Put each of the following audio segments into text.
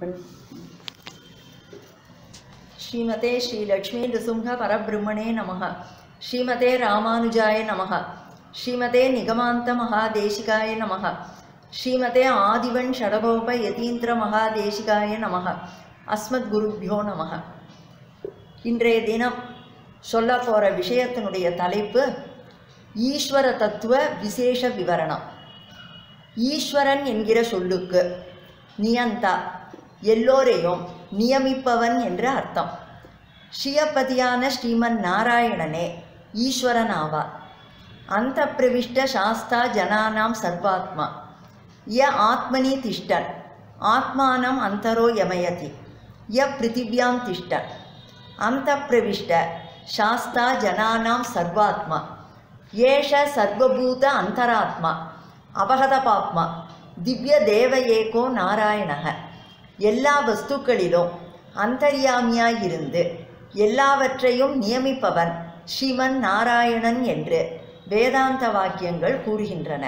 ஸ்ரீமதே ஸ்ரீ லக்ஷ்மி நிருசிம்ஹ பரபிரம்மணே நமः ஸ்ரீமதே ராமானுஜாய நமः ஸ்ரீமதே நிகமாந்த மகாதேசிகாய நமः ஸ்ரீமதே ஆதிவன் ஷடகோப யதீந்திர மகாதேசிகாய நமः அஸ்மத் குருபியோ நமः இன்றைய தினம் சொல்ல போகிற விஷயத்தினுடைய தலைப்பு ஈஸ்வர தத்துவ விசேஷ விவரணம் ஈஸ்வரன் என்கிற சொல்லுக்கு நியந்தா எல்லோரையும் நியமிப்பவன் என்று அர்த்தம் ஸ்ரீயப்பதியான ஸ்ரீமன் நாராயணனே ஈஸ்வரன் ஆவார் அந்த பிரவிஷ்ட சாஸ்தா ஜனானாம் சர்வாத்மா ய ஆத்மனி திஷ்டன் ஆத்மானம் அந்தரோ யமயதி ய பிருத்திவியாம் திஷ்டன் அந்த பிரவிஷ்ட சாஸ்தா ஜனானாம் சர்வாத்மா ஏஷ சர்வபூத அந்தராத்மா அபகதபாப்மா திவ்ய தேவ ஏகோ நாராயணக எல்லா வஸ்துக்களிலும் அந்தர்யாமியாயிருந்து எல்லாவற்றையும் நியமிப்பவன் ஸ்ரீமன் நாராயணன் என்று வேதாந்த வாக்கியங்கள் கூறுகின்றன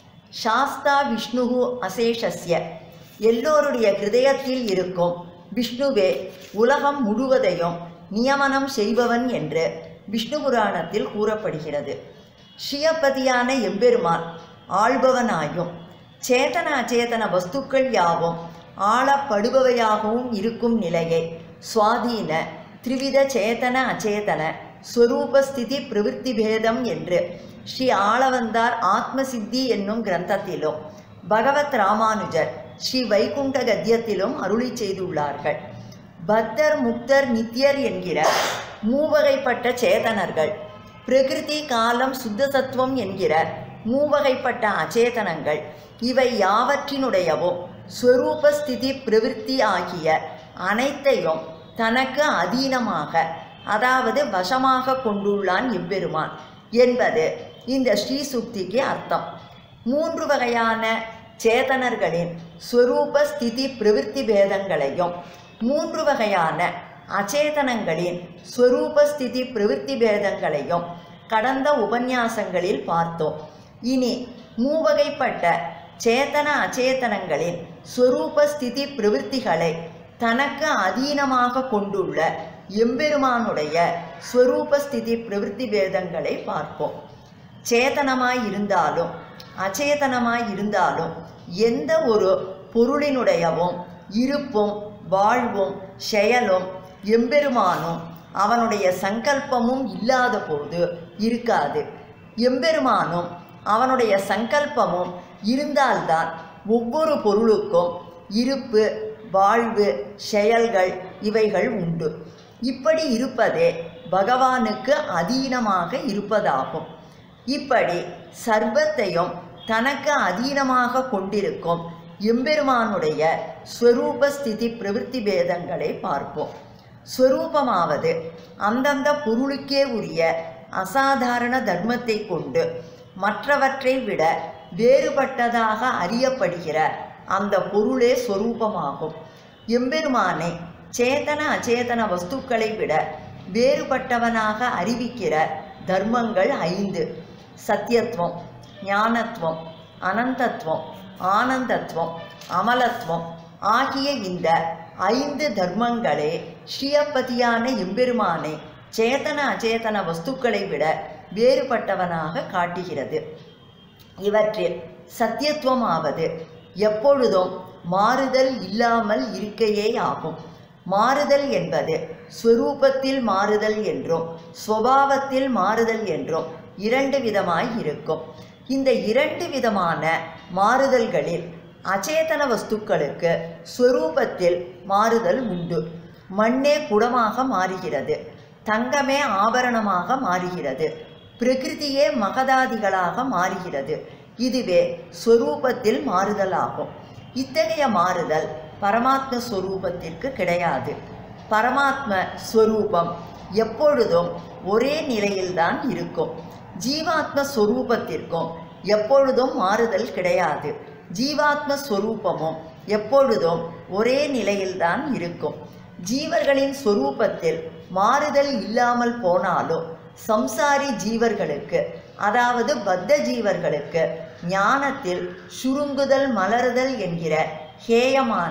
சாஸ்தா விஷ்ணுகு அசேஷஸ்ய எல்லோருடைய ஹிருதயத்தில் இருக்கும் விஷ்ணுவே உலகம் முழுவதையும் நியமனம் செய்பவன் என்று விஷ்ணு புராணத்தில் கூறப்படுகிறது ஸ்ரீயப்பதியான எம்பெருமான் ஆள்பவனாயும் சேதன அச்சேதன வஸ்துக்கள் யாவும் ஆளப்படுபவையாகவும் இருக்கும் நிலையை சுவாதீன திரிவித சேதன அச்சேதன ஸ்வரூபஸ்திதி பிரவிற்த்தி பேதம் என்று ஸ்ரீ ஆளவந்தார் ஆத்மசித்தி என்னும் கிரந்தத்திலும் பகவத் ராமானுஜர் ஸ்ரீ வைகுண்ட கத்தியத்திலும் அருளி செய்துள்ளார்கள் பத்தர் முக்தர் நித்யர் என்கிற மூவகைப்பட்ட சேதனர்கள் பிரகிருதி காலம் சுத்த சத்துவம் என்கிற மூவகைப்பட்ட அச்சேதனங்கள் இவை யாவற்றினுடையவும் ஸ்வரூபஸ்திதி பிரவிற்த்தி ஆகிய அனைத்தையும் தனக்கு அதீனமாக அதாவது வசமாக கொண்டுள்ளான் எம்பெருமான் என்பது இந்த ஸ்ரீசுக்திக்கு அர்த்தம் மூன்று வகையான சேதனர்களின் ஸ்வரூப ஸ்திதி பிரவிற்த்தி பேதங்களையும் மூன்று வகையான அச்சேதனங்களின் ஸ்வரூப ஸ்திதி பிரவிற்த்தி பேதங்களையும் கடந்த உபன்யாசங்களில் பார்த்தோம் இனி மூவகைப்பட்ட சேதன அச்சேதனங்களின் ஸ்வரூப ஸ்திதி பிரவிற்த்திகளை தனக்கு அதீனமாக கொண்டுள்ள எம்பெருமானுடைய ஸ்வரூப ஸ்திதி பிரவிற்த்தி பேதங்களை பார்ப்போம் சேதனமாய் இருந்தாலும் அச்சேதனமாய் இருந்தாலும் எந்த ஒரு பொருளினுடையவும் இருப்பும் வாழ்வும் செயலும் எம்பெருமானும் அவனுடைய சங்கல்பமும் இல்லாத போது இருக்காது எம்பெருமானும் அவனுடைய சங்கல்பமும் இருந்தால்தான் ஒவ்வொரு பொருளுக்கும் இருப்பு வாழ்வு செயல்கள் இவைகள் உண்டு இப்படி இருப்பதே பகவானுக்கு அதீனமாக இருப்பதாகும் இப்படி சர்வத்தையும் தனக்கு அதீனமாக கொண்டிருக்கும் எம்பெருமானுடைய ஸ்வரூப ஸ்திதி பிரவிற்த்தி பேதங்களை பார்ப்போம் ஸ்வரூபமாவது அந்தந்த பொருளுக்கே உரிய அசாதாரண தர்மத்தை கொண்டு மற்றவற்றை விட வேறுபட்டதாக அறியப்படுகிற அந்த பொருளே ஸ்வரூபமாகும் எம்பெருமானை சேதன அச்சேதன வஸ்துக்களை விட வேறுபட்டவனாக அறிவிக்கிற தர்மங்கள் ஐந்து சத்தியத்துவம் ஞானத்துவம் அனந்தத்துவம் ஆனந்தத்துவம் அமலத்துவம் ஆகிய இந்த ஐந்து தர்மங்களே ஸ்ரீயப்பதியான எம்பெருமானை சேதன அச்சேதன வஸ்துக்களை விட வேறுபட்டவனாக காட்டுகிறது இவற்றில் சத்தியத்துவமாவது எப்பொழுதும் மாறுதல் இல்லாமல் இருக்கையே ஆகும் மாறுதல் என்பது ஸ்வரூபத்தில் மாறுதல் என்றும் ஸ்வபாவத்தில் மாறுதல் என்றும் இரண்டு விதமாய் இருக்கும் இந்த இரண்டு விதமான மாறுதல்களில் அச்சேதன வஸ்துக்களுக்கு ஸ்வரூபத்தில் மாறுதல் உண்டு மண்ணே குடமாக மாறுகிறது தங்கமே ஆபரணமாக மாறுகிறது பிரகிருதியே மகதாதிகளாக மாறுகிறது இதுவே ஸ்வரூபத்தில் மாறுதலாகும் இத்தகைய மாறுதல் பரமாத்ம ஸ்வரூபத்திற்கு கிடையாது பரமாத்ம ஸ்வரூபம் எப்பொழுதும் ஒரே நிலையில்தான் இருக்கும் ஜீவாத்ம ஸ்வரூபத்திற்கும் எப்பொழுதும் மாறுதல் கிடையாது ஜீவாத்ம ஸ்வரூபமும் எப்பொழுதும் ஒரே நிலையில்தான் இருக்கும் ஜீவர்களின் ஸ்வரூபத்தில் மாறுதல் இல்லாமல் போனாலும் சம்சாரி ஜீவர்களுக்கு அதாவது பத்த ஜீவர்களுக்கு ஞானத்தில் சுருங்குதல் மலருதல் என்கிற ஹேயமான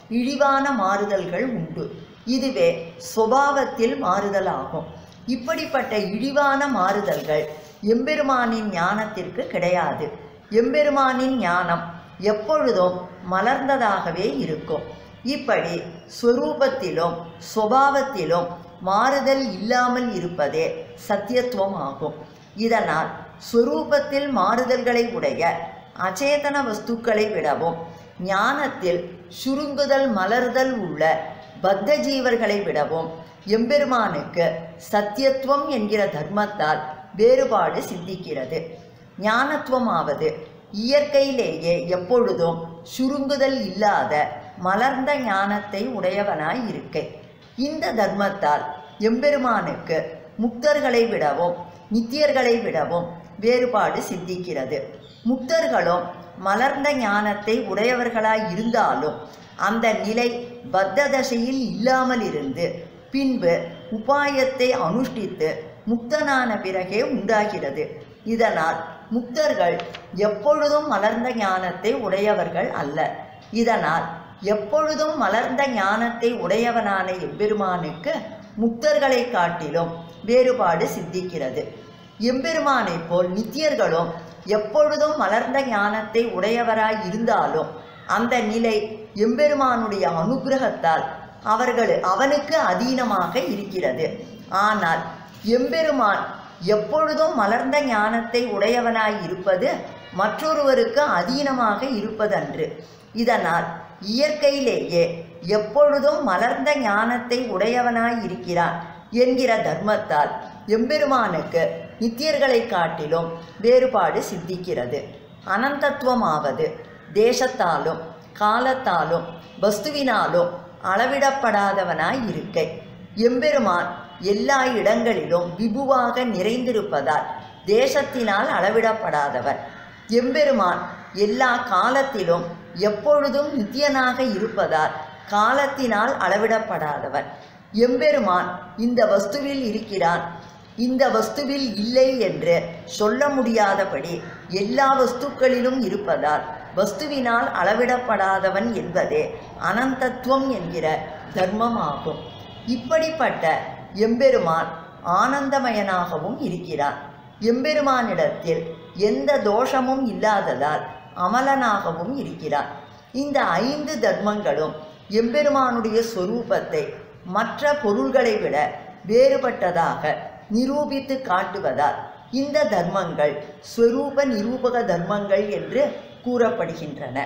இழிவான மாறுதல்கள் உண்டு இதுவே சுபாவத்தில் மாறுதலாகும் இப்படிப்பட்ட இழிவான மாறுதல்கள் எம்பெருமானின் ஞானத்திற்கு கிடையாது எம்பெருமானின் ஞானம் எப்பொழுதும் மலர்ந்ததாகவே இருக்கும் இப்படி ஸ்வரூபத்திலும் சுபாவத்திலும் மாறுதல் இல்லாமல் இருப்பதே சத்தியத்துவம் ஆகும் இதனால் ஸ்வரூபத்தில் மாறுதல்களை உடைய அச்சேதன வஸ்துக்களை விடவும் ஞானத்தில் சுருங்குதல் மலர்தல் உள்ள பத்த ஜீவர்களை விடவும் எம்பெருமானுக்கு சத்தியத்துவம் என்கிற தர்மத்தால் வேறுபாடு சித்திக்கிறது ஞானத்துவமாவது இயற்கையிலேயே எப்பொழுதும் சுருங்குதல் இல்லாத மலர்ந்த ஞானத்தை உடையவனாய் இருக்கை இந்த தர்மத்தால் எம்பெருமானுக்கு முக்தர்களை விடவும் நித்தியர்களை விடவும் வேறுபாடு சித்திக்கிறது முக்தர்களும் மலர்ந்த ஞானத்தை உடையவர்களாய் இருந்தாலும் அந்த நிலை பத்த தசையில் இல்லாமல் இருந்து பின்பு உபாயத்தை அனுஷ்டித்து முக்தனான பிறகே உண்டாகிறது இதனால் முக்தர்கள் எப்பொழுதும் மலர்ந்த ஞானத்தை உடையவர்கள் அல்ல இதனால் எப்பொழுதும் மலர்ந்த ஞானத்தை உடையவனான எம்பெருமானுக்கு முக்தர்களை காட்டிலும் வேறுபாடு சித்திக்கிறது எம்பெருமானைப் போல் நித்தியர்களும் எப்பொழுதும் மலர்ந்த ஞானத்தை உடையவராய் இருந்தாலும் அந்த நிலை எம்பெருமானுடைய அனுகிரகத்தால் அவர்கள் அவனுக்கு அதீனமாக இருக்கிறது ஆனால் எம்பெருமான் எப்பொழுதும் மலர்ந்த ஞானத்தை உடையவனாய் இருப்பது மற்றொருவருக்கு அதீனமாக இருப்பதன்று இதனால் இயற்கையிலேயே எப்பொழுதும் மலர்ந்த ஞானத்தை உடையவனாய் இருக்கிறான் என்கிற தர்மத்தால் எம்பெருமானுக்கு நித்தியர்களை காட்டிலும் வேறுபாடு சித்திக்கிறது அனந்தத்துவமாவது தேசத்தாலும் காலத்தாலும் வஸ்துவினாலும் அளவிடப்படாதவனாய் இருக்கை எம்பெருமான் எல்லா இடங்களிலும் விபுவாக நிறைந்திருப்பதால் தேசத்தினால் அளவிடப்படாதவன் எம்பெருமான் எல்லா காலத்திலும் எப்பொழுதும் நித்தியனாக இருப்பதால் காலத்தினால் அளவிடப்படாதவன் எம்பெருமான் இந்த வஸ்துவில் இருக்கிறான் இந்த வஸ்துவில் இல்லை என்று சொல்ல முடியாதபடி எல்லா வஸ்துக்களிலும் இருப்பதால் வஸ்துவினால் அளவிடப்படாதவன் என்பதே அனந்தத்துவம் என்கிற தர்மமாகும் இப்படிப்பட்ட எம்பெருமான் ஆனந்தமயனாகவும் இருக்கிறான் எம்பெருமானிடத்தில் எந்த தோஷமும் இல்லாததால் அமலனாகவும் இருக்கிறான் இந்த ஐந்து தர்மங்களும் எம்பெருமானுடைய சொரூபத்தை மற்ற பொருள்களை விட வேறுபட்டதாக நிரூபித்து காட்டுவதால் இந்த தர்மங்கள் ஸ்வரூப நிரூபக தர்மங்கள் என்று கூறப்படுகின்றன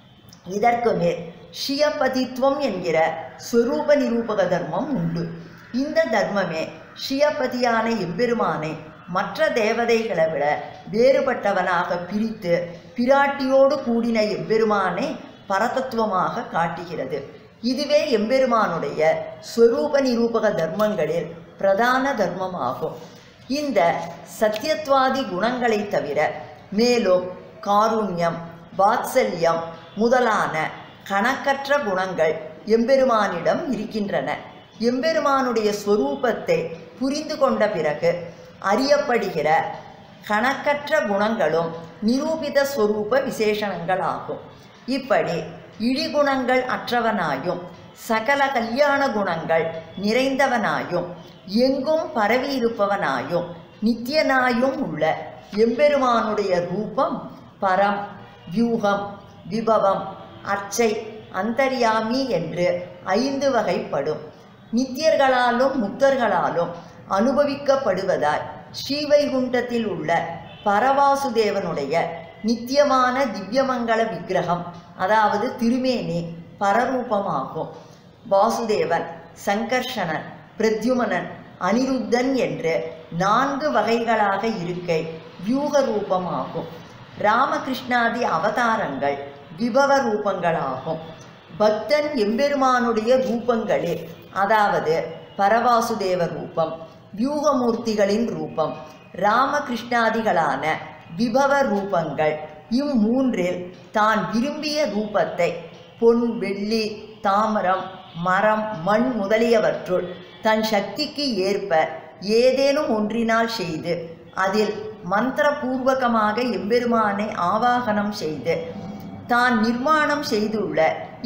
இதற்கு மேல் ஷியபதித்துவம் என்கிற ஸ்வரூப நிரூபக தர்மம் உண்டு இந்த தர்மமே ஷியபதியான எம்பெருமானை மற்ற தேவதைகளை விட வேறுபட்டவனாக பிரித்து பிராட்டியோடு கூடின எம்பெருமானை பரதத்துவமாக காட்டுகிறது இதுவே எம்பெருமானுடைய ஸ்வரூப நிரூபக தர்மங்களில் பிரதான தர்மமாகும் இந்த சத்தியத்வாதி குணங்களை தவிர மேலும் காருண்யம் வாத்சல்யம் முதலான கணக்கற்ற குணங்கள் எம்பெருமானிடம் இருக்கின்றன எம்பெருமானுடைய ஸ்வரூபத்தை புரிந்து கொண்ட பிறகு அறியப்படுகிற கணக்கற்ற குணங்களும் நிரூபித ஸ்வரூப விசேஷணங்களாகும் இப்படி இழிகுணங்கள் அற்றவனாயும் சகல கல்யாண குணங்கள் நிறைந்தவனாயும் எங்கும் பரவி இருப்பவனாயும் நித்தியனாயும் உள்ள எம்பெருமானுடைய ரூபம் பரம் வியூகம் விபவம் அர்ச்சை அந்தர்யாமி என்று ஐந்து வகைப்படும் நித்தியர்களாலும் முக்தர்களாலும் அனுபவிக்கப்படுவதாய் ஸ்ரீவைகுண்டத்தில் உள்ள பரவாசுதேவனுடைய நித்தியமான திவ்யமங்கள விக்கிரகம் அதாவது திருமேனி பரரூபமாகும் வாசுதேவன் சங்கர்ஷணன் பிரத்யுமனன் அனிருத்தன் என்று நான்கு வகைகளாக இருக்கை வியூக ரூபமாகும் ராமகிருஷ்ணாதி அவதாரங்கள் விபவ ரூபங்களாகும் பக்தன் எம்பெருமானுடைய ரூபங்களில் அதாவது பரவாசுதேவ ரூபம் வியூகமூர்த்திகளின் ரூபம் ராமகிருஷ்ணாதிகளான விபவ ரூபங்கள் இம்மூன்றில் தான் விரும்பிய ரூபத்தை பொன் வெள்ளி தாமரம் மரம் மண் முதலியவற்றுள் தன் சக்திக்கு ஏற்ப ஏதேனும் ஒன்றினால் செய்து அதில் மந்திரபூர்வகமாக எம்பெருமானை ஆவாகனம் செய்து தான் நிர்மாணம் செய்துள்ள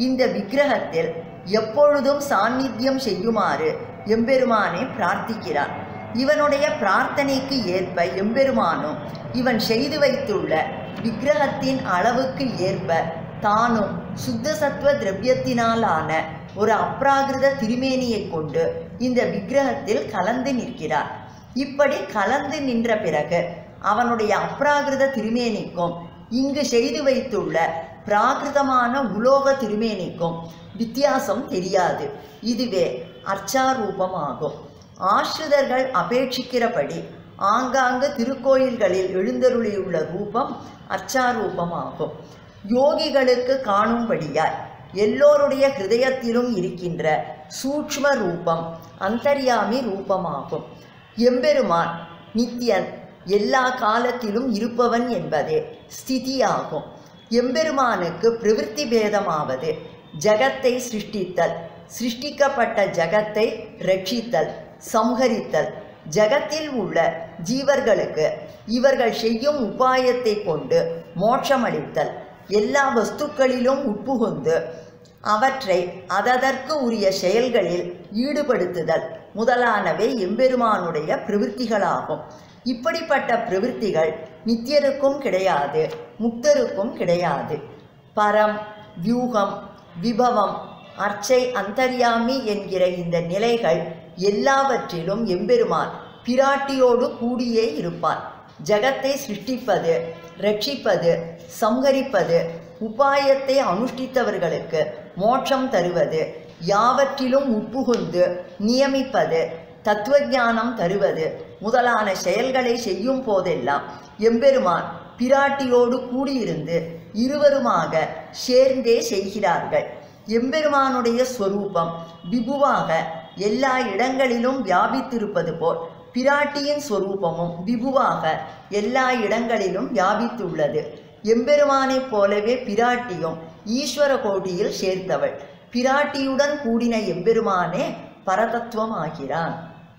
இந்த விக்கிரகத்தில் எப்பொழுதும் சாநித்தியம் செய்யுமாறு எம்பெருமானை பிரார்த்திக்கிறான் இவனுடைய பிரார்த்தனைக்கு ஏற்ப எம்பெருமானும் இவன் செய்து வைத்துள்ள விக்கிரகத்தின் அளவுக்கு ஏற்ப தானும் சுத்த சத்துவ திரவியத்தினாலான ஒரு அப்ராகிருத திருமேனியை கொண்டு இந்த விக்கிரகத்தில் கலந்து நிற்கிறார் இப்படி கலந்து நின்ற பிறகு அவனுடைய அப்ராகிருத திருமேனிக்கும் இங்கு செய்து வைத்துள்ள பிராகிருதமான உலோக திருமேனிக்கும் வித்தியாசம் தெரியாது இதுவே அர்ச்சாரூபமாகும் ஆசிரிதர்கள் அபேட்சிக்கிறபடி ஆங்காங்கு திருக்கோயில்களில் எழுந்தருளியுள்ள ரூபம் அர்ச்சாரூபமாகும் யோகிகளுக்கு காணும்படியாய் எல்லோருடைய ஹிருதயத்திலும் இருக்கின்ற சூக்ஷ்ம ரூபம் அந்தர்யாமி ரூபமாகும் எம்பெருமான் நித்யன் எல்லா காலத்திலும் இருப்பவன் என்பதே ஸ்திதியாகும் எம்பெருமானுக்கு பிரவிற்த்தி பேதமாவது ஜகத்தை சிருஷ்டித்தல் சிருஷ்டிக்கப்பட்ட ஜகத்தை ரட்சித்தல் சம்ஹரித்தல் ஜகத்தில் உள்ள ஜீவர்களுக்கு இவர்கள் செய்யும் உபாயத்தை கொண்டு மோட்சமளித்தல் எல்லா வஸ்துக்களிலும் உட்புகுந்து அவற்றை அததற்கு உரிய செயல்களில் ஈடுபடுத்துதல் முதலானவை எம்பெருமானுடைய பிரவிற்த்திகளாகும் இப்படிப்பட்ட பிரவிற்த்திகள் நித்தியருக்கும் கிடையாது முக்தருக்கும் கிடையாது பரம் வியூகம் விபவம் அர்ச்சை அந்தர்யாமி என்கிற இந்த நிலைகள் எல்லாவற்றிலும் எம்பெருமான் பிராட்டியோடு கூடியே இருப்பான் ஜகத்தை சிருஷ்டிப்பது ரட்சிப்பது சம்ஹரிப்பது உபாயத்தை அனுஷ்டித்தவர்களுக்கு மோட்சம் தருவது யாவற்றிலும் உட்புகுந்து நியமிப்பது தத்துவஞானம் தருவது முதலான செயல்களை செய்யும் போதெல்லாம் எம்பெருமான் பிராட்டியோடு கூடியிருந்து இருவருமாக சேர்ந்தே செய்கிறார்கள் எம்பெருமானுடைய ஸ்வரூபம் விபுவாக எல்லா இடங்களிலும் வியாபித்திருப்பது போல் பிராட்டியின் ஸ்வரூபமும் விபுவாக எல்லா இடங்களிலும் வியாபித்துள்ளது எம்பெருமானைப் போலவே பிராட்டியும் ஈஸ்வர கோட்டியில் சேர்த்தவள் பிராட்டியுடன் கூடின எம்பெருமானே பரதத்துவமாகிறான்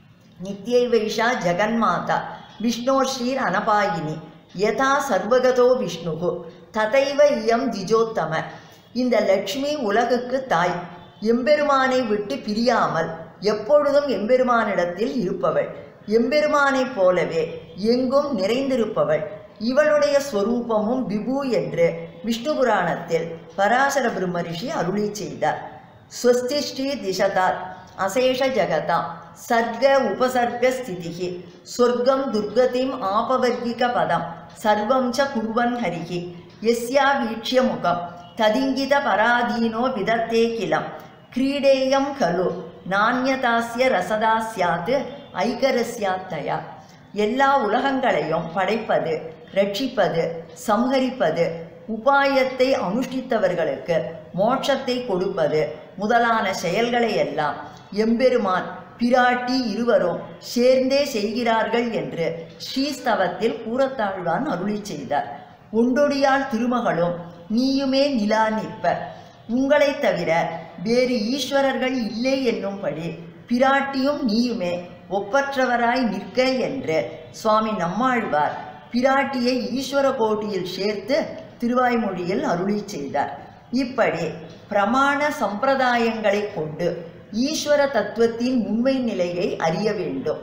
நித்யை வைஷா ஜெகன்மாதா விஷ்ணோர்ஷீர் அனபாயினி யதா சர்வகதோ விஷ்ணுகு ததைவ இயம் திஜோத்தம இந்த லக்ஷ்மி உலகுக்கு தாய் எம்பெருமானை விட்டு பிரியாமல் எப்பொழுதும் எம்பெருமானிடத்தில் இருப்பவள் எம்பெருமானைப் போலவே எங்கும் நிறைந்திருப்பவள் இவளுடைய ஸ்வரூபமும் விபு என்று விஷ்ணு புராணத்தில் பராசர பிரம்மரிஷி அருளி செய்தார் ஸ்வஸ்தி ஸ்ரீ திசதாத் அசேஷ ஜகதா சர்க உபசர்க ஸ்திதிகி சொர்க்கம் துர்கதிம் ஆபவர்கிக பதம் சர்வம் ச குர்வன் ஹரிகி எஸ்யா வீட்சிய முகம் ததிங்கித பராதீனோ விதத்தே கிலம் கிரீடேயம் கலு நானியதாஸ்ய ரசதா சியாத் ஐகரஸ்யாத்தயா எல்லா உலகங்களையும் படைப்பது ரட்சிப்பது சம்ஹரிப்பது உபாயத்தை அனுஷ்டித்தவர்களுக்கு மோட்சத்தை கொடுப்பது முதலான செயல்களை எல்லாம் எம்பெருமான் பிராட்டி இருவரும் சேர்ந்தே செய்கிறார்கள் என்று ஸ்ரீஸ்தவத்தில் கூறத்தாழ்வான் அருளி செய்தார் ஒண்டொடியால் திருமகளும் நீயுமே நிலா நிற்ப உங்களைத் தவிர வேறு ஈஸ்வரர்கள் இல்லை என்னும்படி பிராட்டியும் நீயுமே ஒப்பற்றவராய் நிற்க என்று சுவாமி நம்மாழ்வார் பிராட்டியை ஈஸ்வர கோட்டியில் சேர்த்து திருவாய்மொழியில் அருளி செய்தார் இப்படி பிரமாண சம்பிரதாயங்களை கொண்டு ஈஸ்வர தத்துவத்தின் உண்மை நிலையை அறிய வேண்டும்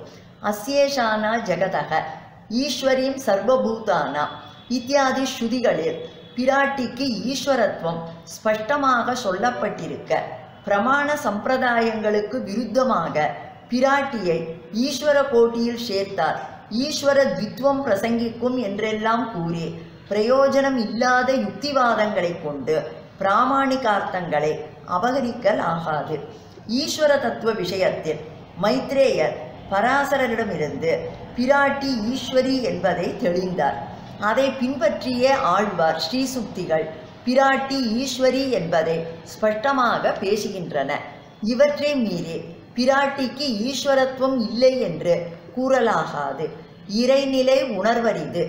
அசேஷானா ஜெகதக ஈஸ்வரீம் சர்வபூதானா இத்தியாதி ஸ்ருதிகளில் பிராட்டிக்கு ஈஸ்வரத்துவம் ஸ்பஷ்டமாக சொல்லப்பட்டிருக்க பிரமாண சம்பிரதாயங்களுக்கு விருத்தமாக பிராட்டியை ஈஸ்வர கோட்டியில் சேர்த்தார் ஈஸ்வர தித்வம் பிரசங்கிக்கும் என்றெல்லாம் கூறி பிரயோஜனம் இல்லாத யுக்திவாதங்களை கொண்டு பிராமாணிகார்த்தங்களை அபகரிக்கல் ஆகாது ஈஸ்வர தத்துவ விஷயத்தில் மைத்ரேயர் பராசரரிடமிருந்து பிராட்டி ஈஸ்வரி என்பதை தெளிந்தார் அதை பின்பற்றியே ஆழ்வார் ஸ்ரீசுக்திகள் பிராட்டி ஈஸ்வரி என்பதை ஸ்பஷ்டமாக பேசுகின்றன இவற்றை மீறி பிராட்டிக்கு ஈஸ்வரத்துவம் இல்லை என்று கூறலாகாது இறைநிலை உணர்வரிது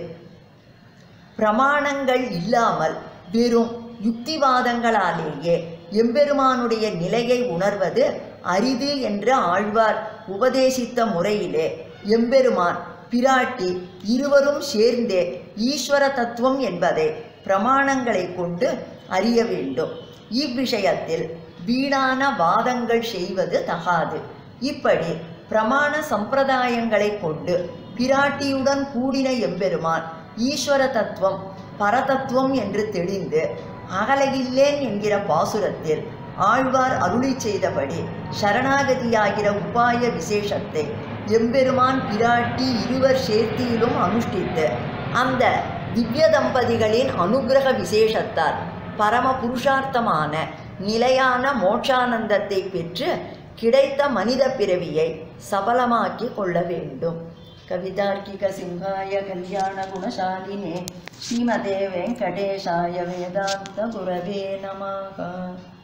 பிரமாணங்கள் இல்லாமல் வெறும் யுக்திவாதங்களாலேயே எம்பெருமானுடைய நிலையை உணர்வது அரிது என்று ஆழ்வார் உபதேசித்த முறையிலே எம்பெருமான் பிராட்டி இருவரும் சேர்ந்தே ஈஸ்வர தத்துவம் என்பதை பிரமாணங்களை கொண்டு அறிய வேண்டும் இவ்விஷயத்தில் வீணான வாதங்கள் செய்வது தகாது இப்படி பிரமாண சம்பிரதாயங்களை கொண்டு பிராட்டியுடன் கூடின எம்பெருமான் ஈஸ்வர தத்துவம் பரதத்துவம் என்று தெளிந்து அகலகில்லேன் என்கிற பாசுரத்தில் ஆழ்வார் அருளி செய்தபடி சரணாகதியாகிற உபாய விசேஷத்தை எம்பெருமான் பிராட்டி இருவர் சேர்த்தியிலும் அனுஷ்டித்து அந்த திவ்ய தம்பதிகளின் அனுக்கிரக விசேஷத்தால் பரம புருஷார்த்தமான நிலையான மோட்சானந்தத்தை பெற்று கிடைத்த மனித பிறவியை சபலமாக்கி கொள்ள வேண்டும் கவிதார்க்கிக சிங்காய கல்யாண குணசாலினே ஸ்ரீமதே வெங்கடேஷாய வேதாந்த குரவே நமக